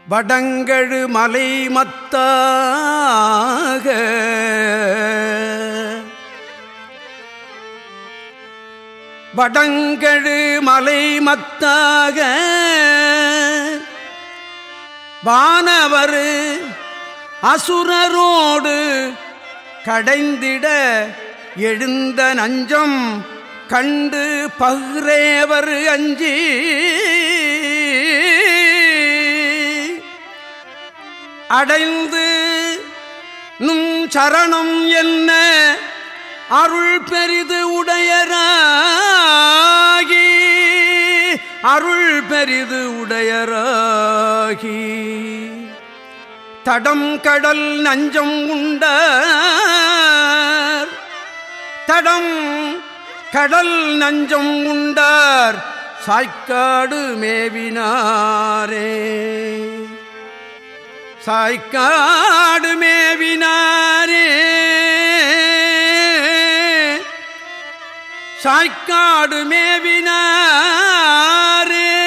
வடங்கழு மலை மத்தாக வடங்கழு மலை மத்தாக வானவர் அசுரரோடு கடைந்திட எழுந்த நஞ்சம் கண்டு பகிரேவர் அஞ்சி அடைந்து நும் சரணம் என்ன அருள் பெரிது உடையராகி அருள் பெரிது உடையராகி தடம் கடல் நஞ்சம் உண்ட தடம் கடல் நஞ்சம் உண்டார் சாய்க்காடு மேவினாரே சாய்க்காடு மேவினாரே சாய்க்காடு மேவினாரே